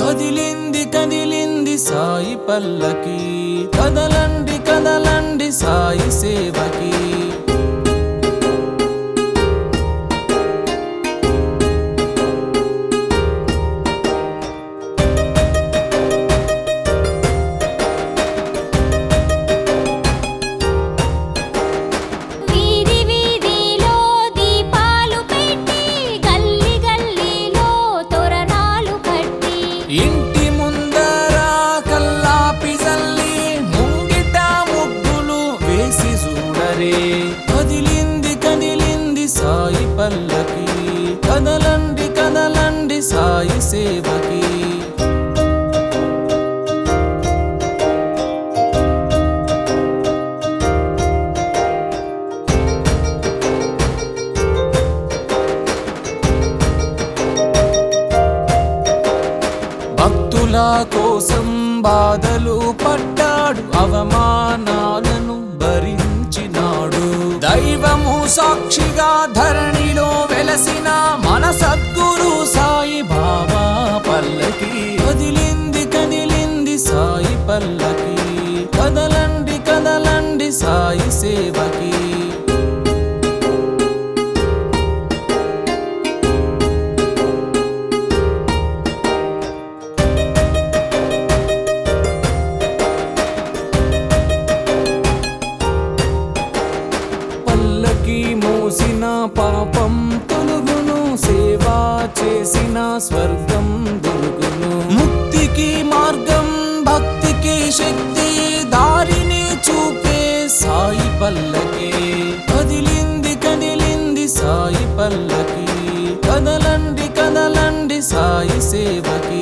కదిలింది కదిలింది సాయి పల్లకి కదలండి కదలండి సాయి సేవకి వీధి వీధిలో దీపాలు పెట్టి గల్లి గల్లీలో తోరణాలు కట్టి ఇంటి ముందర కల్లాపి జల్లి ముంగిట ముగ్గులు వేసి చూడరే కదిలింది కదిలింది సాయి పల్లకి కదలండి కదలండి సాయి సేవకి భక్తుల కోసం బాధలు పడ్డాడు అవమానాలను భరించినాడు దైవము సాక్షిగా ధరణిలో వెలసిన మన సద్గురు సాయి బాబా పల్లకి కదిలింది కదిలింది సాయి పల్లకి కదలండి కదలండి సాయి సేవకి పల్లకి మోసిన పాపం తొలుగును సేవా చేసిన స్వర్గం దొరుకును ముక్తికి మార్గం భక్తికి శక్తి దారిని చూపే సాయి పల్లకి కదిలింది కదిలింది సాయి పల్లకి కదలండి కదలండి సాయి సేవకి